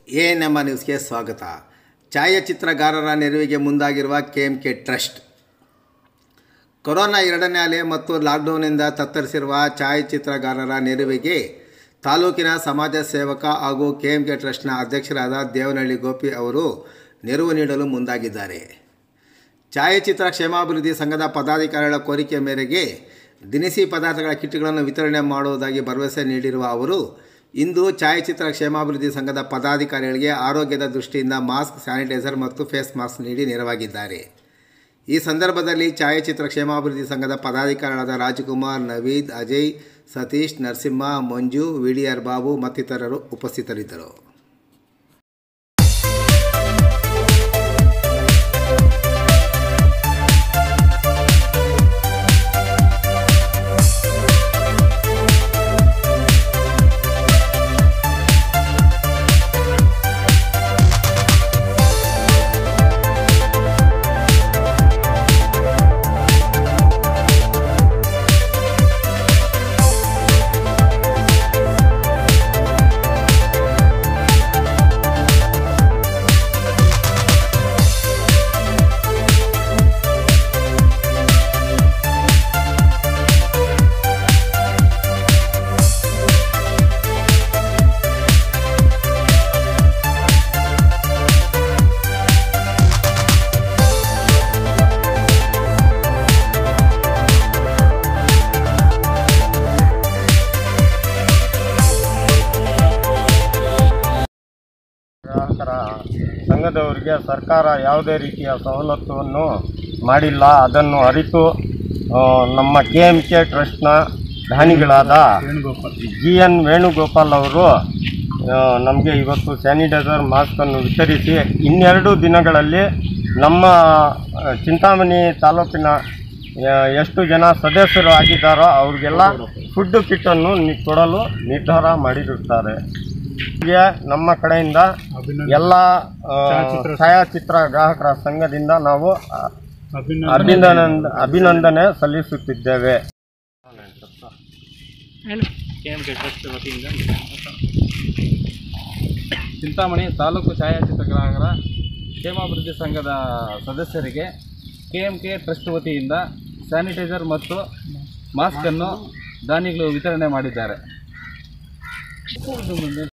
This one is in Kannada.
ಎ ನಮ್ಮ ನ್ಯೂಸ್ಗೆ ಸ್ವಾಗತ ಛಾಯಾಚಿತ್ರಗಾರರ ನೆರವಿಗೆ ಮುಂದಾಗಿರುವ K M K trust corona ಎರಡನೇ ಅಲೆ ಮತ್ತು ಲಾಕ್ಡೌನ್ನಿಂದ ತತ್ತರಿಸಿರುವ ಛಾಯಾಚಿತ್ರಗಾರರ ನೆರವಿಗೆ ತಾಲೂಕಿನ ಸಮಾಜ ಸೇವಕ ಹಾಗೂ ಕೆ ಎಂ ಕೆ ಟ್ರಸ್ಟ್ನ ಅಧ್ಯಕ್ಷರಾದ ದೇವನಹಳ್ಳಿ ಗೋಪಿ ಅವರು ನೆರವು ನೀಡಲು ಮುಂದಾಗಿದ್ದಾರೆ ಛಾಯಾಚಿತ್ರ ಕ್ಷೇಮಾಭಿವೃದ್ಧಿ ಸಂಘದ ಪದಾಧಿಕಾರಿಗಳ ಕೋರಿಕೆ ಮೇರೆಗೆ ದಿನಸಿ ಪದಾರ್ಥಗಳ ಕಿಟ್ಗಳನ್ನು ವಿತರಣೆ ಮಾಡುವುದಾಗಿ ಭರವಸೆ ನೀಡಿರುವ ಅವರು ಇಂದು ಛಾಯಾಚಿತ್ರ ಕ್ಷೇಮಾಭಿವೃದ್ಧಿ ಸಂಘದ ಪದಾಧಿಕಾರಿಗಳಿಗೆ ಆರೋಗ್ಯದ ದೃಷ್ಟಿಯಿಂದ ಮಾಸ್ಕ್ ಸ್ಯಾನಿಟೈಸರ್ ಮತ್ತು ಫೇಸ್ ಮಾಸ್ಕ್ ನೀಡಿ ನೆರವಾಗಿದ್ದಾರೆ ಈ ಸಂದರ್ಭದಲ್ಲಿ ಛಾಯಾಚಿತ್ರ ಕ್ಷೇಮಾಭಿವೃದ್ಧಿ ಸಂಘದ ಪದಾಧಿಕಾರಿಗಳಾದ ರಾಜಕುಮಾರ್ ನವೀದ್ ಅಜಯ್ ಸತೀಶ್ ನರಸಿಂಹ ಮಂಜು ವಿಡಿಆರ್ ಬಾಬು ಮತ್ತಿತರರು ಉಪಸ್ಥಿತರಿದ್ದರು ಗ್ರಾಹಕರ ಸಂಘದವರಿಗೆ ಸರ್ಕಾರ ಯಾವುದೇ ರೀತಿಯ ಸವಲತ್ತುವನ್ನು ಮಾಡಿಲ್ಲ ಅದನ್ನು ಅರಿತು ಆ, ನಮ್ಮ ಕೆ ಎಮ್ ಕೆ ಟ್ರಸ್ಟ್ನ ದಾನಿಗಳಾದ ಜಿ ಎನ್ ವೇಣುಗೋಪಾಲ್ ಅವರು ನಮಗೆ ಇವತ್ತು ಸ್ಯಾನಿಟೈಸರ್ ಮಾಸ್ಕನ್ನು ವಿತರಿಸಿ ಇನ್ನೆರಡು ದಿನಗಳಲ್ಲಿ ನಮ್ಮ ಆ, ಚಿಂತಾಮಣಿ ತಾಲೂಕಿನ ಆ, ಎಷ್ಟು ಜನ ಸದಸ್ಯರು ಆಗಿದ್ದಾರೋ ಅವ್ರಿಗೆಲ್ಲ ಫುಡ್ ಕಿಟ್ಟನ್ನು ನಿ- ಕೊಡಲು ನಿರ್ಧಾರ ಮಾಡಿರುತ್ತಾರೆ ಹೀಗೆ ನಮ್ಮ ಕಡೆಯಿಂದ ಎಲ್ಲ ಆ, ಛಾಯಾಚಿತ್ರ ಗ್ರಾಹಕರ ಸಂಘದಿಂದ ನಾವು ಆ, ಅಭಿನಂದನೆ ಅಭಿನಂದನೆ ಸಲ್ಲಿಸುತ್ತಿದ್ದೇವೆ ಕೆ ಎಂ ಕೆ ಟ್ರಸ್ಟ್ ವತಿಯಿಂದ ಚಿಂತಾಮಣಿ ತಾಲೂಕು ಛಾಯಾಚಿತ್ರಗ್ರಾಹಕರ ಕ್ಷೇಮಾಭಿವೃದ್ಧಿ ಸಂಘದ ಸದಸ್ಯರಿಗೆ ಕೆ ಎಂ ಕೆ ಟ್ರಸ್ಟ್ ವತಿಯಿಂದ ಸ್ಯಾನಿಟೈಸರ್ ಮತ್ತು ಮಾಸ್ಕನ್ನು ದಾನಿಗಳು ವಿತರಣೆ ಮಾಡಿದ್ದಾರೆ